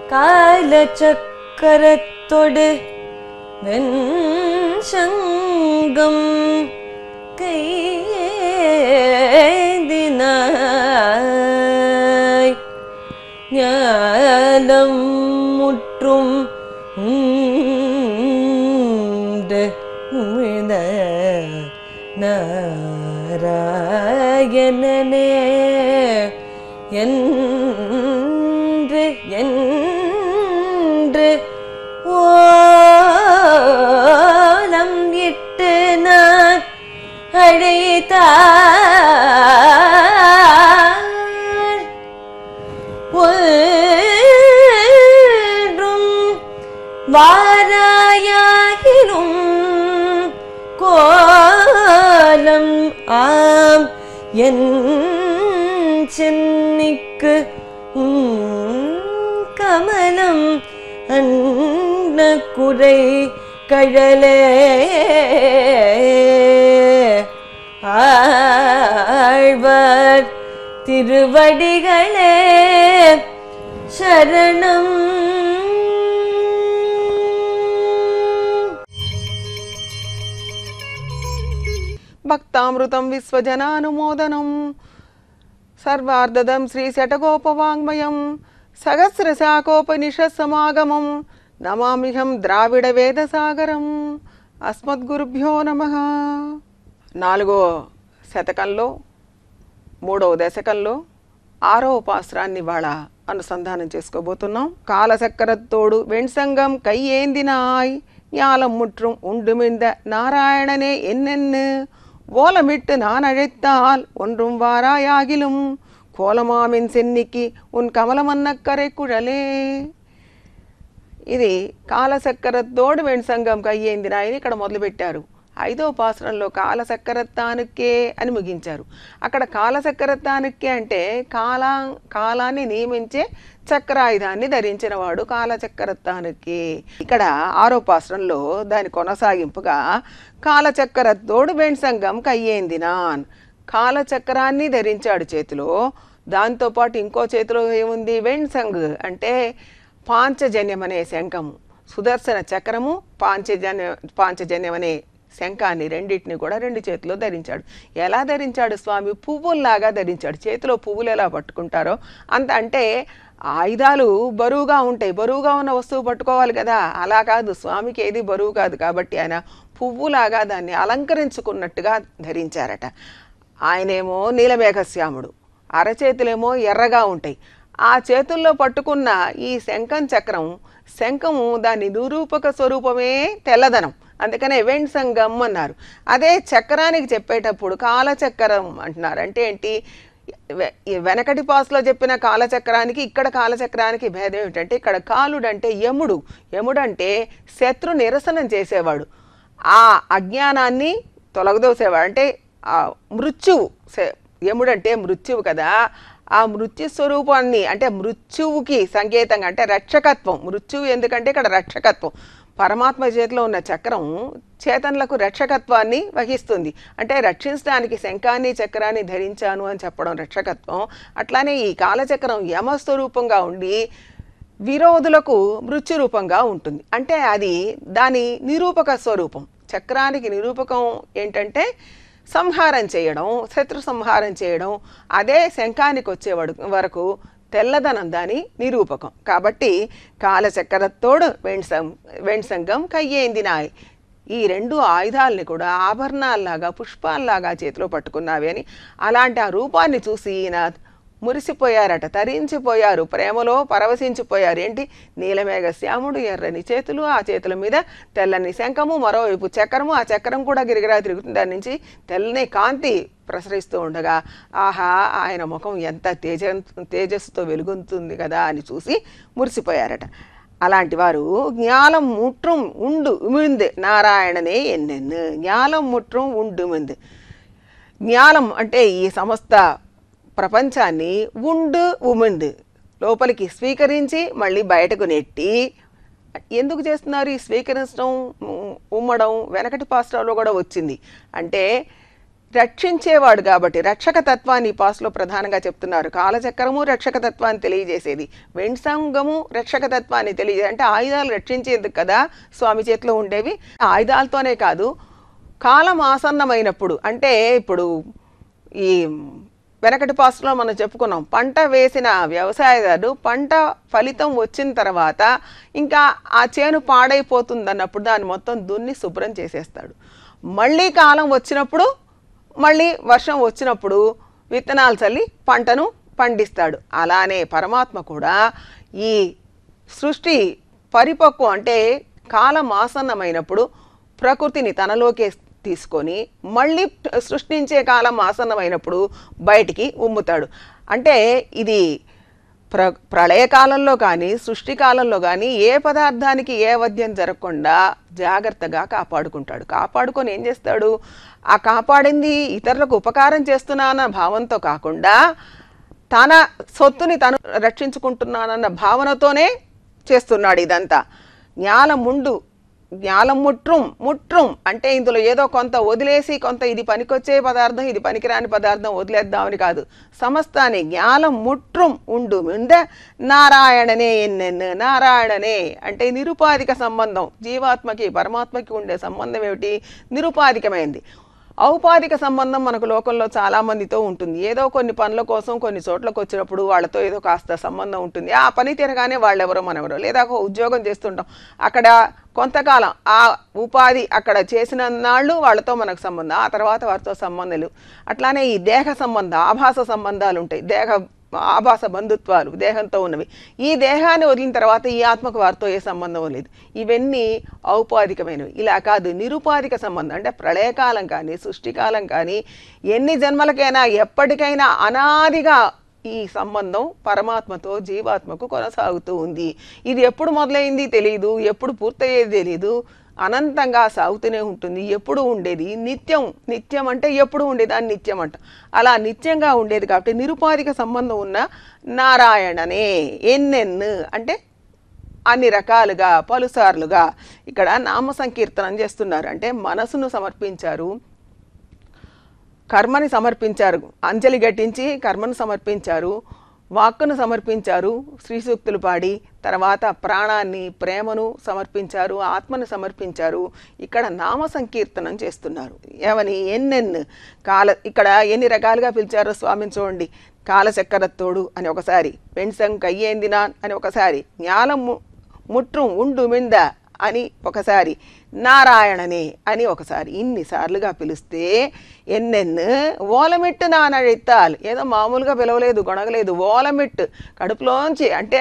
காலச்சக்கரத்தொடு வெண்சங்கம் கைதினாய் ஞானம் முற்றும் உண்டு உமிழ்ந்த நாராயணனே என்று என்று ஓலம் இட்டு நான் அழைத்தார் ஒன்றும் வாராயாகிலும் கோலம் ஆம் என் சென்னிக்கு உம் கமலம் அன்ன குறை கழலே ஆழ்வார் திருவடிகளே சரணம் భక్తామృతం విశ్వజనానుమోదనం సర్వార్ధదం శ్రీ శటగోపవాङ्మయం సహస్రశాఖోపనిషత్సమాగమం నమామిహం ద్రావిడ వేదసాగరం అస్మద్గురుభ్యో నమ నాలుగో శతకంలో మూడవ దశకంలో ఆరో పాస్రాన్ని వాళ్ళ అనుసంధానం చేసుకోబోతున్నాం కాలసక్కరత్తోడు వెண்சங்கம் கையேந்தினாய் ஞாலம் முற்றும் உண்டுமிழ்ந்த நாராயணனே என்னென்னு ஓலமிட்டு நான் அழைத்தால் ஒன்றும் வாராயாகிலும் கோலமாமின் சென்னிக்கு உன் కమలమన్నక్కరే కుഴలే ఇది కాలసక్కరత్తోడు వెణ్సంగం కయ్యేందినాయని ఇక్కడ మొదలుపెట్టారు ఐదో పాసరంలో కాలసక్కరత్తానుకే అని ముగించారు అక్కడ కాలసక్కరత్తానుకే అంటే కాలా కాలాన్ని నియమించే చక్రాయుధాన్ని ధరించిన వాడు కాలచక్రత్తానుకే ఇక్కడ ఆరో పాసరంలో దాని కొనసాగింపుగా కాలచక్రత్తోడు వెణ్సంగం కయ్యేందినాన్ కాలచక్రాన్ని ధరించాడు చేతిలో దాంతోపాటు ఇంకో చేతిలో ఏముంది వెణ్సంగ్ అంటే పాంచజన్యం అనే శంఖము సుదర్శన చక్రము పాంచజన్య పాంచజన్యం అనే శంఖాన్ని రెండింటిని కూడా రెండు చేతిలో ధరించాడు ఎలా ధరించాడు స్వామి పువ్వుల్లాగా ధరించాడు చేతిలో పువ్వులు ఎలా పట్టుకుంటారో అంత అంటే ఆయుధాలు బరువుగా ఉంటాయి బరువుగా ఉన్న వస్తువు పట్టుకోవాలి కదా అలా కాదు స్వామికి ఏది బరువు కాదు కాబట్టి ఆయన పువ్వులాగా దాన్ని అలంకరించుకున్నట్టుగా ధరించారట ఆయనేమో నీలమేఘశ్యాముడు అరచేతులేమో ఎర్రగా ఉంటాయి ఆ చేతుల్లో పట్టుకున్న ఈ శంఖం చక్రం శంఖము దాని నిరూపక స్వరూపమే తెల్లదనం అందుకనే వెండ్ సంగం అన్నారు అదే చక్రానికి చెప్పేటప్పుడు కాలచక్రం అంటున్నారు అంటే ఏంటి వె- ఈ వెనకటి పాసులో చెప్పిన కాలచక్రానికి ఇక్కడ కాలచక్రానికి భేదం ఏమిటంటే ఇక్కడ కాలుడు అంటే యముడు యముడు అంటే శత్రు నిరసనం చేసేవాడు ఆ అజ్ఞానాన్ని తొలగదోసేవాడు అంటే ఆ మృత్యువు సే- యముడంటే మృత్యువు కదా ఆ మృత్యు స్వరూపాన్ని అంటే మృత్యువుకి సంకేతంగా అంటే రక్షకత్వం మృత్యువు ఎందుకంటే ఇక్కడ రక్షకత్వం పరమాత్మ చేతిలో ఉన్న చక్రం చేతనులకు రక్షకత్వాన్ని వహిస్తుంది అంటే రక్షించడానికి శంఖాన్ని చక్రాన్ని ధరించాను అని చెప్పడం రక్షకత్వం అట్లానే ఈ కాలచక్రం యమస్వరూపంగా ఉండి విరోధులకు మృత్యు రూపంగా ఉంటుంది అంటే అది దాని నిరూపక స్వరూపం చక్రానికి నిరూపకం ఏంటంటే సంహారం చేయడం శత్రు సంహారం చేయడం అదే శంఖానికి వచ్చేవాడు వరకు తెల్లదనం దాని నిరూపకం కాబట్టి కాలచక్రతోడు వెణ్సం వెణ్సంగం కయ్యేందినాయ్ ఈ రెండు ఆయుధాలని కూడా ఆభరణాల్లాగా పుష్పాల్లాగా చేతిలో పట్టుకున్నావి అని అలాంటి ఆ రూపాన్ని చూసి ఈయన మురిసిపోయారట తరించిపోయారు ప్రేమలో పరవశించిపోయారు ఏంటి నీలమేఘ శ్యాముడు ఎర్రని చేతులు ఆ చేతుల మీద తెల్లని శంఖము మరోవైపు చక్రము ఆ చక్రం కూడా గిరిగిరా తిరుగుతుంది దాని నుంచి తెల్లని కాంతి ప్రసరిస్తూ ఉండగా ఆహా ఆయన ముఖం ఎంత తేజ తేజస్సుతో వెలుగుతుంది కదా అని చూసి మురిసిపోయారట అలాంటి వారు జ్ఞానం ముట్రం ఉండు ఉమింది నారాయణనే ఎన్నెన్ను జ్ఞానం ముట్రం ఉండు ఉమింది జ్ఞానం అంటే ఈ సమస్త ప్రపంచాన్ని ఉండు ఉమింది లోపలికి స్వీకరించి మళ్ళీ బయటకు నెట్టి ఎందుకు చేస్తున్నారు ఈ స్వీకరించడం ఉమ్, ఉమ్మడం వెనకటి పాస్టర్లో కూడా వచ్చింది అంటే రక్షించేవాడు కాబట్టి రక్షక తత్వాన్ని ఈ పాస్లో ప్రధానంగా చెప్తున్నారు కాలచక్రము రక్షక తత్వాన్ని తెలియజేసేది వెంసంగము రక్షక తత్వాన్ని తెలియజే అంటే ఆయుధాలు రక్షించేందుకు కదా స్వామి చేతిలో ఉండేవి ఆ ఆయుధాలతోనే కాదు కాలం ఆసన్నమైనప్పుడు అంటే ఇప్పుడు ఈ వెనకటి పాస్ట్లో మనం చెప్పుకున్నాం పంట వేసిన వ్యవసాయదారుడు పంట ఫలితం వచ్చిన తర్వాత ఇంకా ఆ చేను పాడైపోతుంది అన్నప్పుడు దాన్ని మొత్తం దున్ని శుభ్రం చేసేస్తాడు మళ్ళీ కాలం వచ్చినప్పుడు మళ్ళీ వర్షం వచ్చినప్పుడు విత్తనాలు చల్లి పంటను పండిస్తాడు అలానే పరమాత్మ కూడా ఈ సృష్టి పరిపక్వం అంటే కాలం ఆసన్నమైనప్పుడు ప్రకృతిని తనలోకి తీసుకొని మళ్ళీ సృష్టించే కాలం ఆసన్నమైనప్పుడు బయటికి ఉమ్ముతాడు అంటే ఇది ప్ర ప్రళయకాలంలో కానీ సృష్టి కాలంలో కానీ ఏ పదార్థానికి ఏ వద్యం జరగకుండా జాగ్రత్తగా కాపాడుకుంటాడు కాపాడుకొని ఏం చేస్తాడు ఆ కాపాడింది ఇతరులకు ఉపకారం చేస్తున్నానన్న భావంతో కాకుండా తన సొత్తుని తను రక్షించుకుంటున్నానన్న భావనతోనే చేస్తున్నాడు ఇదంతా జ్ఞానం ముండు జ్ఞానం ముట్rum ముట్rum అంటే ఇందులో ఏదో కొంత వదిలేసి కొంత ఇది పనికొచ్చే పదార్థం ఇది పనికిరాని పదార్థం వదిలేద్దామని కాదు సమస్తాన్ని జ్ఞానం ముట్rum ఉండు మింద నారాయణనే ఎన్నెన్ను నారాయణనే అంటే నిరుపాధిక సంబంధం జీవాత్మకి పరమాత్మకి ఉండే సంబంధం ఏమిటి నిరుపాధికమైంది ఔపాధిక సంబంధం మనకు లోకంలో చాలా మందితో ఉంటుంది ఏదో కొన్ని పనుల కోసం కొన్ని చోట్లకు వచ్చినప్పుడు వాళ్ళతో ఏదో కాస్త సంబంధం ఉంటుంది ఆ పని తిరగానే వాళ్ళెవరో మనెవరో లేదా ఒక ఉద్యోగం చేస్తుంటాం అక్కడ కొంతకాలం ఆ ఉపాధి అక్కడ చేసిన నాళ్ళు వాళ్ళతో మనకు సంబంధం ఆ తర్వాత వారితో సంబంధాలు అట్లానే ఈ దేహ సంబంధ ఆభాస సంబంధాలు ఉంటాయి దేహ ఆభాస బంధుత్వాలు దేహంతో ఉన్నవి ఈ దేహాన్ని వదిలిన తర్వాత ఈ ఆత్మకు వారితో ఏ సంబంధం లేదు ఇవన్నీ ఔపాధికమైనవి ఇలా కాదు నిరుపాధిక సంబంధం అంటే ప్రళయకాలం కానీ సృష్టికాలం కానీ ఎన్ని జన్మలకైనా ఎప్పటికైనా అనాదిగా ఈ సంబంధం పరమాత్మతో జీవాత్మకు కొనసాగుతూ ఉంది ఇది ఎప్పుడు మొదలైంది తెలియదు ఎప్పుడు పూర్తయ్యేది తెలియదు అనంతంగా సాగుతూనే ఉంటుంది ఎప్పుడు ఉండేది నిత్యం నిత్యం అంటే ఎప్పుడు ఉండేది అని నిత్యం అంట అలా నిత్యంగా ఉండేది కాబట్టి నిరుపాధిక సంబంధం ఉన్న నారాయణనే ఎన్నెన్ను అంటే అన్ని రకాలుగా పలుసార్లుగా ఇక్కడ నామ సంకీర్తనం చేస్తున్నారు అంటే మనసును సమర్పించారు కర్మని సమర్పించారు అంజలి గట్టించి కర్మను సమర్పించారు వాక్కును సమర్పించారు శ్రీ సూక్తులు పాడి తర్వాత ప్రాణాన్ని ప్రేమను సమర్పించారు ఆత్మను సమర్పించారు ఇక్కడ నామ సంకీర్తనం చేస్తున్నారు ఏమని ఎన్నెన్ని కాల ఇక్కడ ఎన్ని రకాలుగా పిలిచారో స్వామిని చూడండి కాలచక్కరత్తోడు అని ఒకసారి పెన్సం కయ్యేందినా అని ఒకసారి జ్ఞానం ము- ముట్rum ఉండు మింద అని ఒకసారి నారాయణనే అని ఒకసారి ఇన్నిసార్లుగా పిలిస్తే ఎన్నెన్ను ఓలమిట్టు నానడెత్తాలి ఏదో మామూలుగా పిలవలేదు గొనగలేదు ఓలమిట్టు కడుపులోంచి అంటే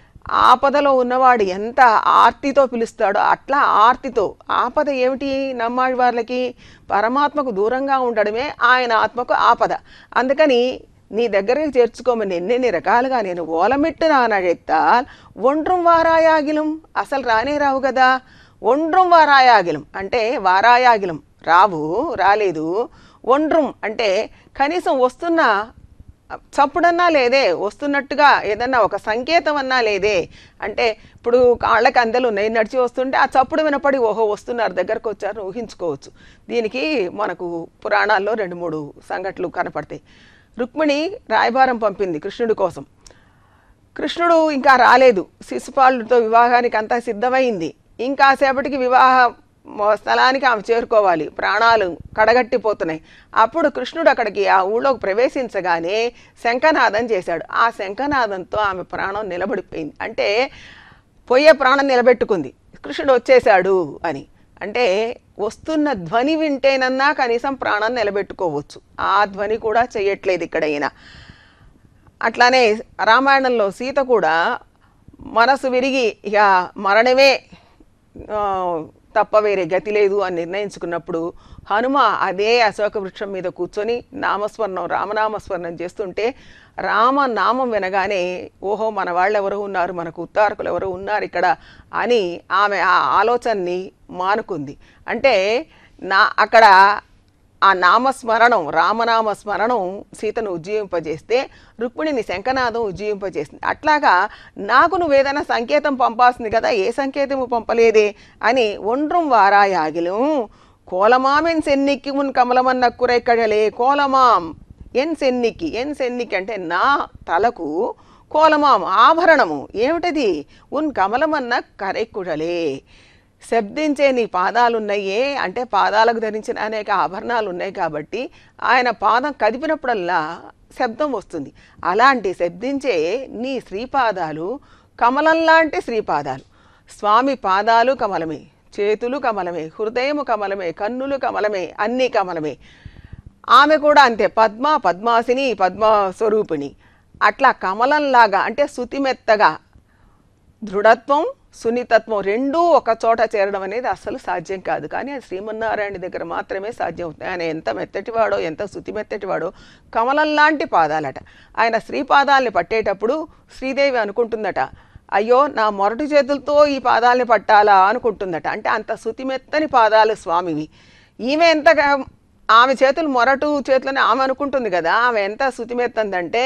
ఆపదలో ఉన్నవాడు ఎంత ఆర్తితో పిలుస్తాడో అట్లా ఆర్తితో ఆపద ఏమిటి నమ్మాడి వాళ్ళకి పరమాత్మకు దూరంగా ఉండడమే ఆయన ఆత్మకు ఆపద అందుకని నీ దగ్గరికి చేర్చుకోమని ఎన్నెన్ని రకాలుగా నేను ఓలమిట్టు నానడెత్తాల్ ఒండ్రం వారాయాగిలం అసలు రానే రావు కదా ఒండ్రం వారాయాగిలం అంటే వారాయాగిలం రావు రాలేదు ఒండ్రం అంటే కనీసం వస్తున్న చప్పుడన్నా లేదే వస్తున్నట్టుగా ఏదన్నా ఒక సంకేతం అన్నా లేదే అంటే ఇప్పుడు కాళ్ళకి అందలు ఉన్నాయి నడిచి వస్తుంటే ఆ చప్పుడు వినపడి ఓహో వస్తున్నారు దగ్గరకు వచ్చారు ఊహించుకోవచ్చు దీనికి మనకు పురాణాల్లో రెండు మూడు సంఘటనలు కనపడతాయి రుక్మిణి రాయబారం పంపింది కృష్ణుడి కోసం కృష్ణుడు ఇంకా రాలేదు శిశుపాలుడితో వివాహానికి అంతా సిద్ధమైంది ఇంకా సేపటికి వివాహ మ- స్థలానికి ఆమె చేరుకోవాలి ప్రాణాలు కడగట్టిపోతున్నాయి అప్పుడు కృష్ణుడు అక్కడికి ఆ ఊళ్ళోకి ప్రవేశించగానే శంఖనాదం చేశాడు ఆ శంఖనాదంతో ఆమె ప్రాణం నిలబడిపోయింది అంటే పోయే ప్రాణం నిలబెట్టుకుంది కృష్ణుడు వచ్చేశాడు అని అంటే వస్తున్న ధ్వని వింటేనన్నా కనీసం ప్రాణం నిలబెట్టుకోవచ్చు ఆ ధ్వని కూడా చేయట్లేదు ఇక్కడ ఈయన అట్లానే రామాయణంలో సీత కూడా మనసు విరిగి ఇక మరణమే ఆ, తప్ప వేరే గతి లేదు అని నిర్ణయించుకున్నప్పుడు హనుమ అదే అశోక వృక్షం మీద కూర్చొని నామస్మరణం రామనామస్మరణం చేస్తుంటే రామనామం వినగానే ఓహో మన వాళ్ళు ఎవరు ఉన్నారు మనకు ఉత్తారకులు ఎవరు ఉన్నారు ఇక్కడ అని ఆమె ఆ ఆలోచనని మానుకుంది అంటే నా అక్కడ ఆ నామస్మరణం రామనామ స్మరణం సీతను ఉజ్జీవింపజేస్తే రుక్మిణిని శంఖనాదం ఉజ్జీవింపజేసింది అట్లాగా నాకు నువ్వేదైనా సంకేతం పంపాల్సింది కదా ఏ సంకేతము పంపలేదే అని ఒండ్రం వారాయాగిలం கோலமாம் என் சென்னிக்கு உன் కమలమన్న కురైకడలే కోలమాం ఎన్ సెన్నికి ఎన్ సెన్నికి అంటే నా తలకు కోలమాం ఆభరణము ఏమిటది ఉన్ కమలమన్న కరైకుడలే శబ్దించే నీ పాదాలున్నాయే అంటే పాదాలకు ధరించిన అనేక ఆభరణాలు ఉన్నాయి కాబట్టి ఆయన పాదం కదిపినప్పుడల్లా శబ్దం వస్తుంది అలాంటి శబ్దించే నీ శ్రీపాదాలు కమలం లాంటి శ్రీపాదాలు స్వామి పాదాలు కమలమే చేతులు కమలమే హృదయము కమలమే కన్నులు కమలమే అన్నీ కమలమే ఆమె కూడా అంతే పద్మ పద్మాసిని పద్మ స్వరూపిణి అట్లా కమలంలాగా అంటే శుతిమెత్తగా దృఢత్వం సున్నితత్వం రెండూ ఒక చోట చేరడం అనేది అస్సలు సాధ్యం కాదు కానీ అది శ్రీమన్నారాయణ దగ్గర మాత్రమే సాధ్యం అవుతుంది ఆయన ఎంత మెత్తటివాడో ఎంత శుతి మెత్తటివాడో కమలం లాంటి పాదాలట ఆయన శ్రీపాదాలని పట్టేటప్పుడు శ్రీదేవి అనుకుంటుందట అయ్యో నా మొరటి చేతులతో ఈ పాదాలని పట్టాలా అనుకుంటుందట అంటే అంత శుతిమెత్తని పాదాలు స్వామివి ఈమె ఎంతగా ఆమె చేతులు మొరటు చేతులని ఆమె అనుకుంటుంది కదా ఆమె ఎంత శుతిమెత్తందంటే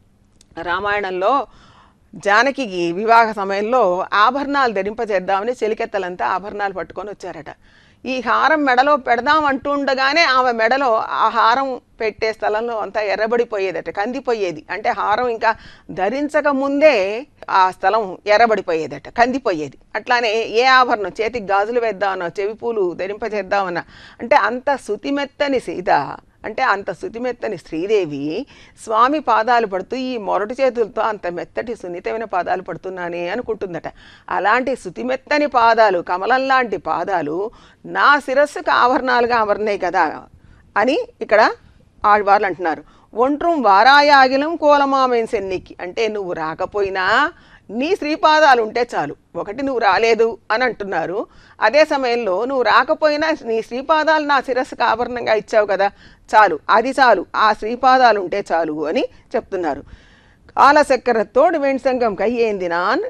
రామాయణంలో జానకికి వివాహ సమయంలో ఆభరణాలు ధరింపజేద్దామని చెలికెత్తలంతా ఆభరణాలు పట్టుకొని వచ్చారట ఈ హారం మెడలో పెడదాం అంటుండగానే ఆమె మెడలో ఆ హారం పెట్టే స్థలంలో అంతా ఎర్రబడిపోయేదట కందిపోయేది అంటే హారం ఇంకా ధరించక ముందే ఆ స్థలం ఎర్రబడిపోయేదట కందిపోయేది అట్లానే ఏ ఆభరణం చేతికి గాజులు వేద్దామన్నా చెవి పూలు ధరింపజేద్దామన్నా అంటే అంత శుతిమెత్తని సీత అంటే అంత శుతిమెత్తని శ్రీదేవి స్వామి పాదాలు పడుతూ ఈ మొరటి చేతులతో అంత మెత్తటి సున్నితమైన పాదాలు పడుతున్నానే అనుకుంటుందట అలాంటి శుతిమెత్తని పాదాలు కమలం లాంటి పాదాలు నా శిరస్సుకు ఆభరణాలుగా అమర్నాయి కదా అని ఇక్కడ ఆళ్వార్లు అంటున్నారు ఒంట్రం వారాయాగిలం కోలమామేన్ సెన్నికి అంటే నువ్వు రాకపోయినా నీ శ్రీపాదాలు ఉంటే చాలు ఒకటి నువ్వు రాలేదు అని అంటున్నారు అదే సమయంలో నువ్వు రాకపోయినా నీ శ్రీపాదాలు నా శిరస్సుకు ఆభరణంగా ఇచ్చావు కదా చాలు అది చాలు ఆ శ్రీపాదాలు ఉంటే చాలు అని చెప్తున్నారు కాలచక్కెర తోడు వెణ్సంగం కయ్యేంది నాన్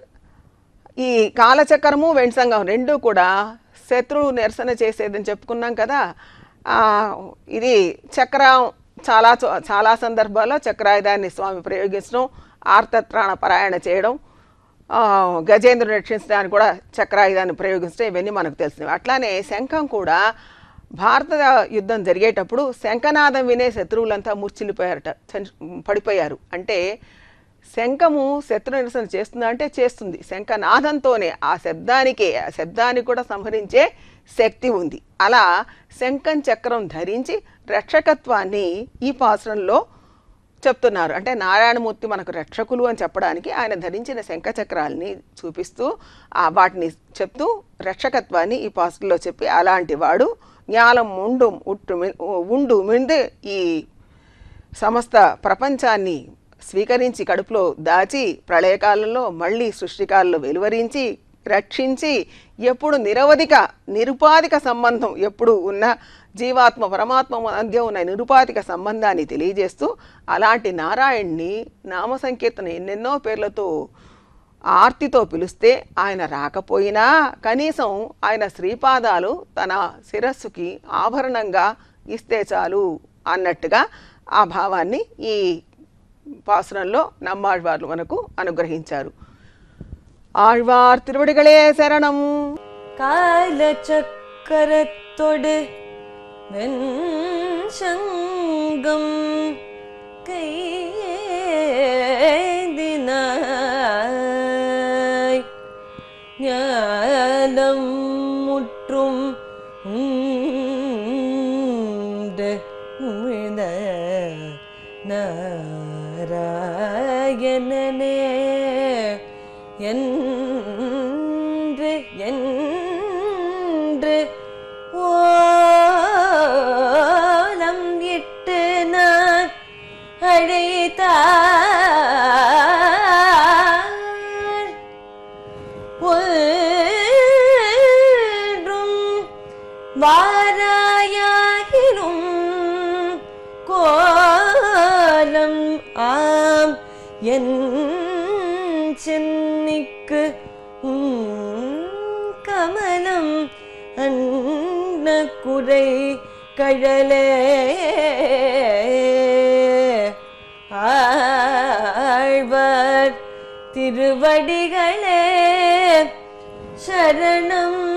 ఈ కాలచక్రము వెణ్సంగం రెండు కూడా శత్రువు నిరసన చేసేదని చెప్పుకున్నాం కదా ఆ, ఇది చక్రం చాలా చో- చాలా సందర్భాల్లో చక్రాయుధాన్ని స్వామి ప్రయోగించడం ఆర్తత్రాణ పరాయణ చేయడం ఆ, గజేంద్రుని రక్షించడానికి కూడా చక్రాయుధాన్ని ప్రయోగించడం ఇవన్నీ మనకు తెలిసినవి అట్లానే శంఖం కూడా భారత యుద్ధం జరిగేటప్పుడు శంఖనాదం వినే శత్రువులంతా మూర్చిల్లిపోయారట చని- పడిపోయారు అంటే శంఖము శత్రు నిరసన చేస్తుందా అంటే చేస్తుంది శంఖనాదంతోనే ఆ శబ్దానికే ఆ శబ్దాన్ని కూడా సంహరించే శక్తి ఉంది అలా శంఖం చక్రం ధరించి రక్షకత్వాన్ని ఈ పాసురంలో చెప్తున్నారు అంటే నారాయణమూర్తి మనకు రక్షకులు అని చెప్పడానికి ఆయన ధరించిన శంఖ చక్రాలని చూపిస్తూ ఆ వాటిని చెప్తూ రక్షకత్వాన్ని ఈ పాసుల్లో చెప్పి అలాంటి వాడు జ్ఞానం ఉండు ఉట్టు మి- ఉండు మిందు ఈ సమస్త ప్రపంచాన్ని స్వీకరించి కడుపులో దాచి ప్రళయకాలంలో మళ్ళీ సృష్టికాలంలో వెలువరించి రక్షించి ఎప్పుడు నిరవధిక నిరుపాధిక సంబంధం ఎప్పుడు ఉన్న జీవాత్మ పరమాత్మ మధ్య ఉన్న నిరుపాధిక సంబంధాన్ని తెలియజేస్తూ అలాంటి నారాయణ్ణి నామ సంకీర్తన ఎన్నెన్నో పేర్లతో ఆర్తితో పిలిస్తే ఆయన రాకపోయినా కనీసం ఆయన శ్రీపాదాలు తన శిరస్సుకి ఆభరణంగా ఇస్తే చాలు అన్నట్టుగా ఆ భావాన్ని ఈ పాసురంలో నమ్మాళ్వార్లు మనకు అనుగ్రహించారు ఆళ్వార్ తిరువడిகளே శరణం காலச்சக்கரத்தொடு வெண்சங்கம் கைதினாய் ஞானம் முற்றும் உண்டு உமிழ்ந்த நாராயணனே என்று என்று ஓலம் இட்டு நான் அழைத்தார் ஒன்றும் வாராயாகிலும் கோலம் ஆம் என் சென்னிக்கு உம் கமலம் அன்ன குறை கழலே ஆழ்வார் திருவடிகளே சரணம்